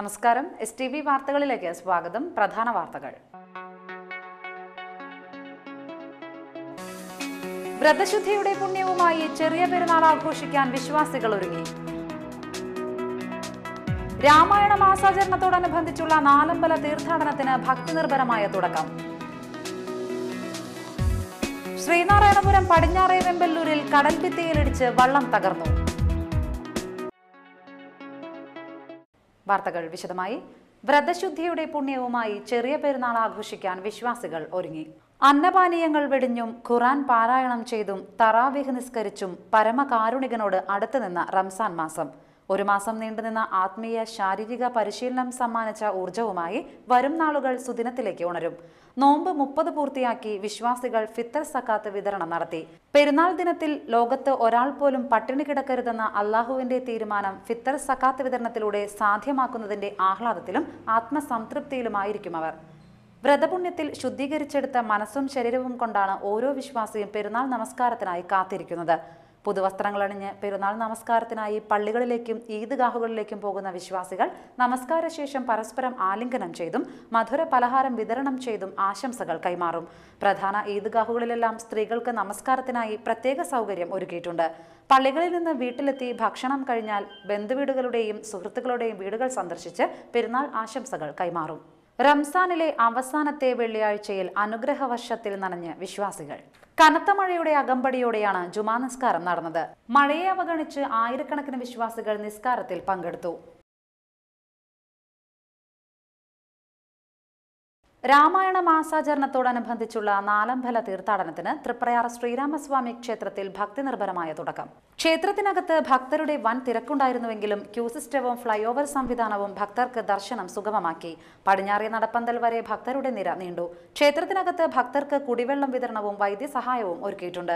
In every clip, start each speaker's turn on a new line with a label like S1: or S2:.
S1: നമസ്കാരം S T V വാർത്തകളിലേക്ക് സ്വാഗതം പ്രധാന വാർത്തകൾ വ്രതശുദ്ധിയുടെ പുണ്യവുമായി ചെറിയ പെരുന്നാൾ ആഘോഷിക്കാൻ വിശ്വാസികൾ ഒരുങ്ങി രാമായണ മാസാചരണത്തോടനുബന്ധിച്ചുള്ള നാലമ്പല തീർത്ഥാടനത്തിന് ഭക്തിനിർഭരമായ തുടക്കം ശ്രീനാരായണപുരം പടിഞ്ഞാറേ വെമ്പല്ലൂരിൽ കടൽഭിത്തിയിലിടിച്ച് വള്ളം തകർന്നു വാർത്തകൾ വിശദമായി വ്രതശുദ്ധിയുടെ പുണ്യവുമായി ചെറിയ പെരുന്നാൾ ആഘോഷിക്കാൻ വിശ്വാസികൾ ഒരുങ്ങി അന്നപാനീയങ്ങൾ വെടിഞ്ഞും ഖുറാൻ പാരായണം ചെയ്തും തറാവിഹ് നിസ്കരിച്ചും പരമകാരുണികനോട് അടുത്തുനിന്ന റംസാൻ മാസം ഒരു മാസം നീണ്ടുനിന്ന ആത്മീയ ശാരീരിക പരിശീലനം സമ്മാനിച്ച ഊർജവുമായി വരും നാളുകൾ സുദിനത്തിലേക്ക് ഉണരും നോമ്പ് മുപ്പത് പൂർത്തിയാക്കി വിശ്വാസികൾ ഫിത്തർ സക്കാത്ത് വിതരണം നടത്തി പെരുന്നാൾ ദിനത്തിൽ ലോകത്ത് ഒരാൾ പോലും പട്ടിണി കിടക്കരുതെന്ന അള്ളാഹുവിന്റെ തീരുമാനം ഫിത്തർ സക്കാത്ത് വിതരണത്തിലൂടെ സാധ്യമാക്കുന്നതിന്റെ ആഹ്ലാദത്തിലും ആത്മസംതൃപ്തിയിലുമായിരിക്കും അവർ വ്രതപുണ്യത്തിൽ ശുദ്ധീകരിച്ചെടുത്ത മനസ്സും ശരീരവും കൊണ്ടാണ് ഓരോ വിശ്വാസിയും പെരുന്നാൾ നമസ്കാരത്തിനായി കാത്തിരിക്കുന്നത് പുതുവസ്ത്രങ്ങളണിഞ്ഞ് പെരുന്നാൾ നമസ്കാരത്തിനായി പള്ളികളിലേക്കും ഈദ്ഗാഹുകളിലേക്കും പോകുന്ന വിശ്വാസികൾ നമസ്കാര ശേഷം പരസ്പരം ആലിംഗനം ചെയ്തും മധുര പലഹാരം വിതരണം ചെയ്തും ആശംസകൾ കൈമാറും പ്രധാന ഈദ്ഗാഹുകളിലെല്ലാം സ്ത്രീകൾക്ക് നമസ്കാരത്തിനായി പ്രത്യേക സൗകര്യം ഒരുക്കിയിട്ടുണ്ട് പള്ളികളിൽ നിന്ന് വീട്ടിലെത്തി ഭക്ഷണം കഴിഞ്ഞാൽ ബന്ധുവീടുകളുടെയും സുഹൃത്തുക്കളുടെയും വീടുകൾ സന്ദർശിച്ച് പെരുന്നാൾ ആശംസകൾ കൈമാറും റംസാനിലെ അവസാനത്തെ വെള്ളിയാഴ്ചയിൽ അനുഗ്രഹ വർഷത്തിൽ നനഞ്ഞ് വിശ്വാസികൾ കനത്ത മഴയുടെ അകമ്പടിയോടെയാണ് ജുമാ നിസ്കാരം നടന്നത് മഴയെ അവഗണിച്ച് ആയിരക്കണക്കിന് വിശ്വാസികൾ നിസ്കാരത്തിൽ പങ്കെടുത്തു രാമായണ മാസാചരണത്തോടനുബന്ധിച്ചുള്ള നാലമ്പല തീർത്ഥാടനത്തിന് തൃപ്രയാർ ശ്രീരാമസ്വാമി ക്ഷേത്രത്തിൽ ഭക്തിനിർഭരമായ തുടക്കം ക്ഷേത്രത്തിനകത്ത് ഭക്തരുടെ വൻ തിരക്കുണ്ടായിരുന്നുവെങ്കിലും ക്യൂ സിസ്റ്റവും ഫ്ലൈ ഓവർ സംവിധാനവും ഭക്തർക്ക് ദർശനം സുഗമമാക്കി പടിഞ്ഞാറേ നടപ്പന്തൽ വരെ ഭക്തരുടെ നിര നീണ്ടു ക്ഷേത്രത്തിനകത്ത് ഭക്തർക്ക് കുടിവെള്ളം വിതരണവും വൈദ്യസഹായവും ഒരുക്കിയിട്ടുണ്ട്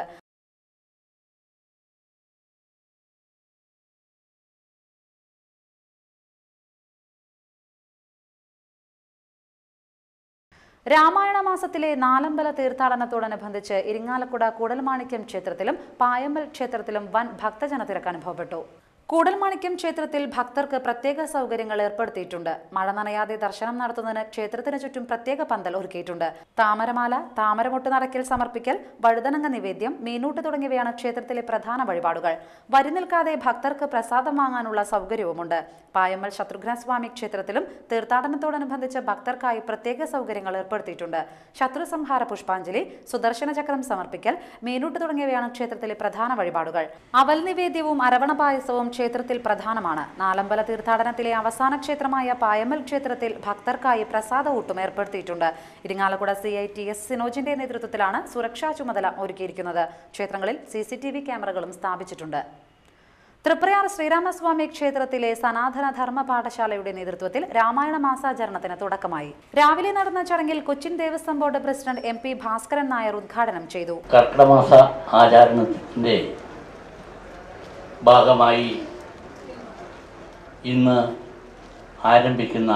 S1: രാമായണ മാസത്തിലെ നാലമ്പല തീർത്ഥാടനത്തോടനുബന്ധിച്ച് ഇരിങ്ങാലക്കുട കൂടൽമാണിക്യം ക്ഷേത്രത്തിലും പായമ്പൽ ക്ഷേത്രത്തിലും വൻ ഭക്തജന തിരക്ക് അനുഭവപ്പെട്ടു കൂടൽമാണിക്യം ക്ഷേത്രത്തിൽ ഭക്തർക്ക് പ്രത്യേക സൗകര്യങ്ങൾ ഏർപ്പെടുത്തിയിട്ടുണ്ട് മഴ നനയാതെ ദർശനം നടത്തുന്നതിന് ക്ഷേത്രത്തിന് ചുറ്റും പ്രത്യേക പന്തൽ ഒരുക്കിയിട്ടുണ്ട് താമരമാല താമരമൊട്ട് നടക്കൽ സമർപ്പിക്കൽ വഴുതനങ്ങ നിവേദ്യം മീനൂട്ട് തുടങ്ങിയവയാണ് ക്ഷേത്രത്തിലെ പ്രധാന വഴിപാടുകൾ വരി നിൽക്കാതെ ഭക്തർക്ക് പ്രസാദം വാങ്ങാനുള്ള സൗകര്യവുമുണ്ട് പായമ്മൽ ശത്രുഘ്നസ്വാമി ക്ഷേത്രത്തിലും തീർത്ഥാടനത്തോടനുബന്ധിച്ച് ഭക്തർക്കായി പ്രത്യേക സൗകര്യങ്ങൾ ഏർപ്പെടുത്തിയിട്ടുണ്ട് ശത്രു സംഹാര പുഷ്പാഞ്ജലി സുദർശന ചക്രം സമർപ്പിക്കൽ മീനൂട്ട് തുടങ്ങിയവയാണ് ക്ഷേത്രത്തിലെ പ്രധാന വഴിപാടുകൾ അവൽ നിവേദ്യവും അരവണ പായസവും ക്ഷേത്രത്തിൽ പ്രധാനമാണ് നാലമ്പല തീർത്ഥാടനത്തിലെ അവസാന ക്ഷേത്രമായ പായമ്മൽ ക്ഷേത്രത്തിൽ ഭക്തർക്കായി പ്രസാദ ഊട്ടും ഏർപ്പെടുത്തിയിട്ടുണ്ട് Irinjalakuda C I T S സിനോജിന്റെ നേതൃത്വത്തിലാണ് സുരക്ഷാ ചുമതല ഒരുക്കിയിരിക്കുന്നത് ക്ഷേത്രങ്ങളിൽ സി സി ടി വി ക്യാമറകളും സ്ഥാപിച്ചിട്ടുണ്ട് തൃപ്രയാർ ശ്രീരാമസ്വാമി ക്ഷേത്രത്തിലെ സനാതന ധർമ്മ പാഠശാലയുടെ നേതൃത്വത്തിൽ രാമായണ മാസാചരണത്തിന് തുടക്കമായി രാവിലെ നടന്ന ചടങ്ങിൽ Cochin Devaswom board president M P Bhaskaran Nair ഉദ്ഘാടനം ചെയ്തു
S2: കർക്കിടമാസ ആചരണത്തിൻ്റെ ഭാഗമായി ഇന്ന് ആരംഭിക്കുന്ന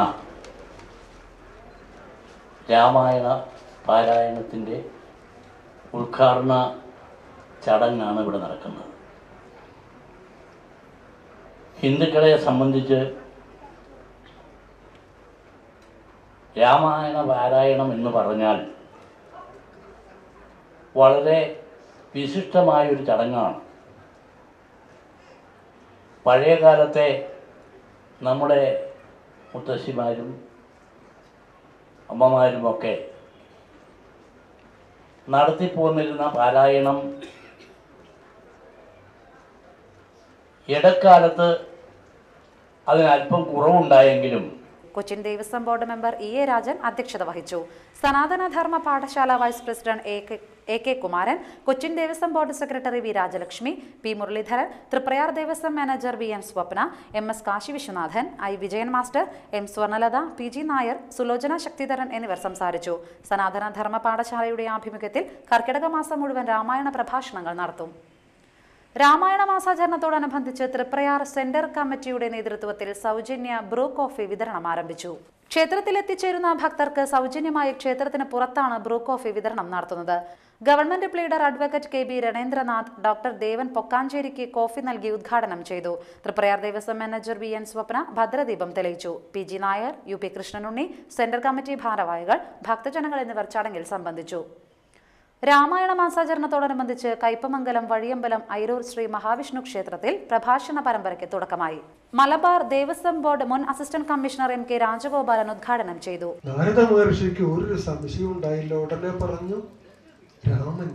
S2: രാമായണ പാരായണത്തിൻ്റെ ഉദ്ഘാടന ചടങ്ങാണ് ഇവിടെ നടക്കുന്നത് ഹിന്ദുക്കളെ സംബന്ധിച്ച് രാമായണ പാരായണം എന്ന് പറഞ്ഞാൽ വളരെ വിശിഷ്ടമായൊരു ചടങ്ങാണ് പഴയ കാലത്തെ നമ്മുടെ മുത്തശ്ശിമാരും അമ്മമാരുമൊക്കെ നടത്തിപ്പോന്നിരുന്ന പാരായണം ഇടക്കാലത്ത് അതിനല്പം കുറവുണ്ടായെങ്കിലും
S1: Cochin Devaswom board member E A Rajan അധ്യക്ഷത വഹിച്ചു Sanatana Dharma Pathashala vice president A K A K Kumaran Cochin Devaswom board secretary V Rajalakshmi P Muraleedharan Triprayar Devaswom manager V N Swapna M S Kashi Viswanathan I Vijayan master M Swarnalatha P G Nair Sulochana Sakthidharan എന്നിവർ സംസാരിച്ചു സനാതന ധർമ്മ പാഠശാലയുടെ ആഭിമുഖ്യത്തിൽ കർക്കിടക മാസം മുഴുവൻ രാമായണ പ്രഭാഷണങ്ങൾ നടത്തും രാമായണ മാസാചരണത്തോടനുബന്ധിച്ച് തൃപ്രയാർ സെന്റർ കമ്മിറ്റിയുടെ നേതൃത്വത്തിൽ സൗജന്യ ബ്രൂ കോഫി വിതരണം ആരംഭിച്ചു ക്ഷേത്രത്തിൽ എത്തിച്ചേരുന്ന ഭക്തർക്ക് സൗജന്യമായി ക്ഷേത്രത്തിന് പുറത്താണ് ബ്രൂ കോഫി വിതരണം നടത്തുന്നത് government pleader advocate K B Ranendranath doctor Devan പൊക്കാഞ്ചേരിക്ക് കോഫി നൽകി ഉദ്ഘാടനം ചെയ്തു Triprayar Devaswom manager V N Swapna ഭദ്രദീപം തെളിയിച്ചു P G Nair U P Krishnanunni centre committee ഭാരവാഹികൾ ഭക്തജനങ്ങൾ എന്നിവർ ചടങ്ങിൽ സംബന്ധിച്ചു രാമായണ മാസാചരണത്തോടനുബന്ധിച്ച് കയ്പമംഗലം വഴിയമ്പലം ഐരൂർ ശ്രീ മഹാവിഷ്ണു ക്ഷേത്രത്തിൽ പ്രഭാഷണ പരമ്പരയ്ക്ക് തുടക്കമായി മലബാർ ദേവസ്വം ബോർഡ് മുൻ assistant commissioner M K Rajagopalan ഉദ്ഘാടനം ചെയ്തു
S3: നാരദ മഹർഷിക്ക് ഒരു സംശയം ഉണ്ടായില്ല ഉടനെ പറഞ്ഞു രാമൻ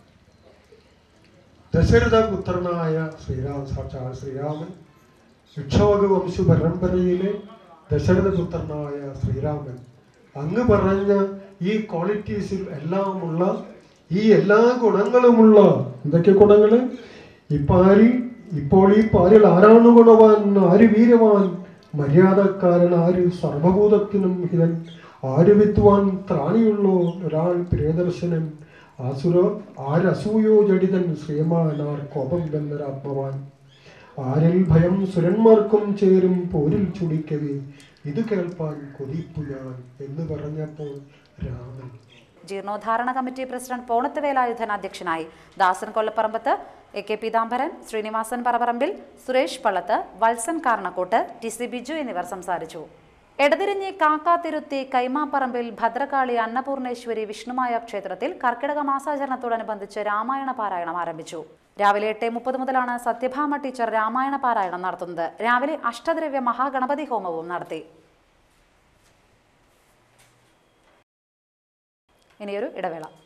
S3: ദശരഥ പുത്രനായ ശ്രീരാം സാക്ഷാൽ ശ്രീരാമൻ ഇക്ഷോക വംശ പരമ്പരയിലെ ദശരഥ പുത്രനായ ശ്രീരാമൻ അങ്ങ് പറഞ്ഞ ഈ ക്വാളിറ്റീസിൽ എല്ലാമുള്ള ഈ എല്ലാ ഗുണങ്ങളുമുള്ള എന്തൊക്കെ ഗുണങ്ങള് ഈ പാലിൽ ഇപ്പോൾ ഈ പാലിൽ ആരാണ് ഗുണവാൻ ആര് വീര്യവാൻ മര്യാദക്കാരൻ ആര് സർവഭൂതത്തിനും ഹിതൻ ആര് വിദ്വാൻ ത്രാണിയുള്ളോ ഒരാൾ പ്രിയദർശനൻ ആസുര ആരസൂയോ ജഡിതൻ ശ്രീമാനാർ കോപം വെന്നൊരാത്മവാൻ ആരിൽ ഭയം സുരന്മാർക്കും ചേരും പോരിൽ ചുടിക്കവേ ഇത് കേൾപ്പാൻ കൊതിപ്പു ഞാൻ എന്ന് പറഞ്ഞപ്പോൾ രാമൻ
S1: ജീർണോദ്ധാരണ കമ്മിറ്റി പ്രസിഡന്റ് പോണത്ത് വേലായുധൻ അധ്യക്ഷനായി Dasan Kollapparambath A K Peethambaran Srinivasan Paraparambil Suresh Pallath Valsan Karnakkot T C Biju എന്നിവർ സംസാരിച്ചു എടതിരിഞ്ഞി കാക്കാതിരുത്തി കൈമാപ്പറമ്പിൽ ഭദ്രകാളി അന്നപൂർണേശ്വരി വിഷ്ണുമായ ക്ഷേത്രത്തിൽ കർക്കിടക മാസാചരണത്തോടനുബന്ധിച്ച് രാമായണ പാരായണം ആരംഭിച്ചു രാവിലെ എട്ട് മുപ്പത് മുതലാണ് സത്യഭാമ ടീച്ചർ രാമായണ പാരായണം നടത്തുന്നത് രാവിലെ അഷ്ടദ്രവ്യ മഹാഗണപതി ഹോമവും നടത്തി ഇനിയൊരു ഇടവേള